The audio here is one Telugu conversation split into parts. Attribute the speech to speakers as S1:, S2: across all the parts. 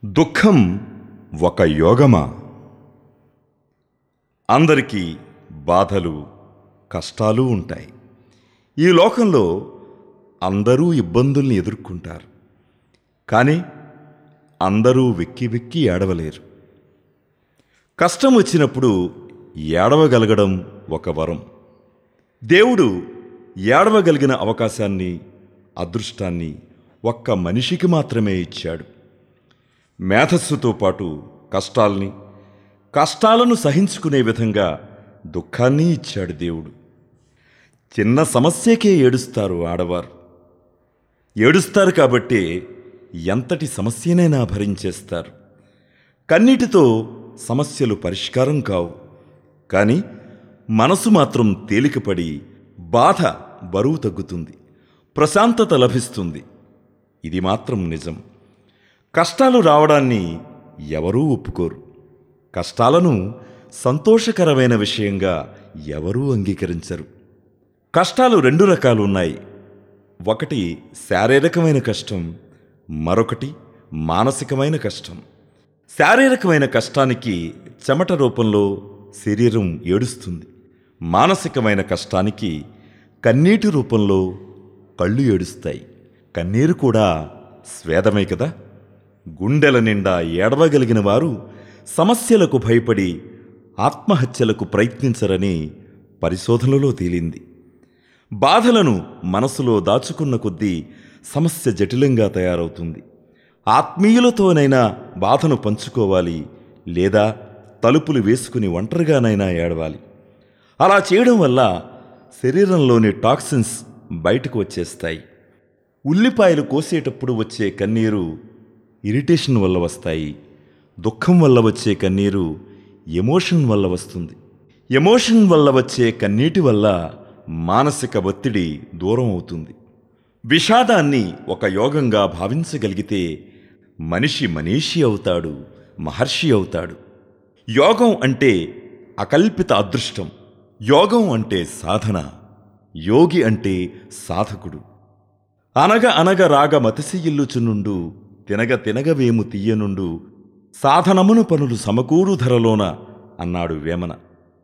S1: దుఃఖం ఒక యోగమా అందరికీ బాధలు కష్టాలు ఉంటాయి ఈ లోకంలో అందరూ ఇబ్బందుల్ని ఎదుర్కొంటారు కానీ అందరూ వెక్కి వెక్కి ఏడవలేరు కష్టం వచ్చినప్పుడు ఏడవగలగడం ఒక వరం దేవుడు ఏడవగలిగిన అవకాశాన్ని అదృష్టాన్ని ఒక్క మనిషికి మాత్రమే ఇచ్చాడు మేధస్సుతో పాటు కష్టాల్ని కష్టాలను సహించుకునే విధంగా దుఃఖాన్ని ఇచ్చాడు దేవుడు చిన్న సమస్యకే ఏడుస్తారు ఆడవారు ఏడుస్తారు కాబట్టి ఎంతటి సమస్యనైనా భరించేస్తారు కన్నీటితో సమస్యలు పరిష్కారం కావు కానీ మనసు మాత్రం తేలికపడి బాధ బరువు తగ్గుతుంది ప్రశాంతత లభిస్తుంది ఇది మాత్రం నిజం కష్టాలు రావడాన్ని ఎవరూ ఒప్పుకోరు కష్టాలను సంతోషకరమైన విషయంగా ఎవరూ అంగీకరించరు కష్టాలు రెండు రకాలు ఉన్నాయి ఒకటి శారీరకమైన కష్టం మరొకటి మానసికమైన కష్టం శారీరకమైన కష్టానికి చెమట రూపంలో శరీరం ఏడుస్తుంది మానసికమైన కష్టానికి కన్నీటి రూపంలో కళ్ళు ఏడుస్తాయి కన్నీరు కూడా స్వేదమే కదా గుండెల నిండా ఏడవగలిగిన వారు సమస్యలకు భయపడి ఆత్మహత్యలకు ప్రయత్నించరని పరిశోధనలో తేలింది బాధలను మనసులో దాచుకున్న కొద్దీ సమస్య జటిలంగా తయారవుతుంది ఆత్మీయులతోనైనా బాధను పంచుకోవాలి లేదా తలుపులు వేసుకుని ఒంటరిగానైనా ఏడవాలి అలా చేయడం వల్ల శరీరంలోని టాక్సిన్స్ బయటకు వచ్చేస్తాయి ఉల్లిపాయలు కోసేటప్పుడు వచ్చే కన్నీరు ఇరిటేషన్ వల్ల వస్తాయి దుఃఖం వల్ల వచ్చే కన్నీరు ఎమోషన్ వల్ల వస్తుంది ఎమోషన్ వల్ల వచ్చే కన్నీటి వల్ల మానసిక ఒత్తిడి దూరం అవుతుంది విషాదాన్ని ఒక యోగంగా భావించగలిగితే మనిషి మనీషి అవుతాడు మహర్షి అవుతాడు యోగం అంటే అకల్పిత అదృష్టం యోగం అంటే సాధన యోగి అంటే సాధకుడు అనగ అనగ రాగ మతిసియిల్లుచునుండు తినగ తినగవేము తీయనుండు సాధనమును పనులు సమకూరు ధరలోన అన్నాడు వేమన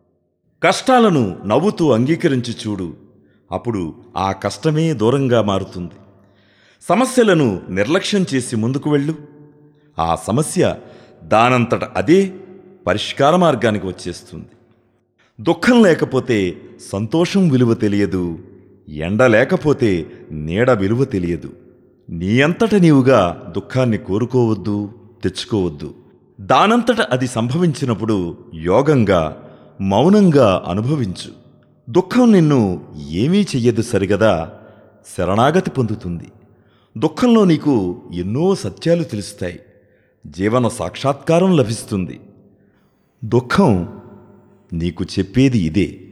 S1: కష్టాలను నవ్వుతూ అంగీకరించి చూడు అప్పుడు ఆ కష్టమే దూరంగా మారుతుంది సమస్యలను నిర్లక్ష్యం చేసి ముందుకు వెళ్ళు ఆ సమస్య దానంతట అదే పరిష్కార మార్గానికి వచ్చేస్తుంది దుఃఖం లేకపోతే సంతోషం విలువ తెలియదు ఎండ లేకపోతే నీడ విలువ తెలియదు నీ అంతట నీవుగా దుఃఖాన్ని కోరుకోవద్దు తెచ్చుకోవద్దు దానంతట అది సంభవించినప్పుడు యోగంగా మౌనంగా అనుభవించు దుఃఖం నిన్ను ఏమీ చెయ్యదు సరిగదా శరణాగతి పొందుతుంది దుఃఖంలో నీకు ఎన్నో సత్యాలు తెలుస్తాయి జీవన సాక్షాత్కారం లభిస్తుంది దుఃఖం నీకు చెప్పేది ఇదే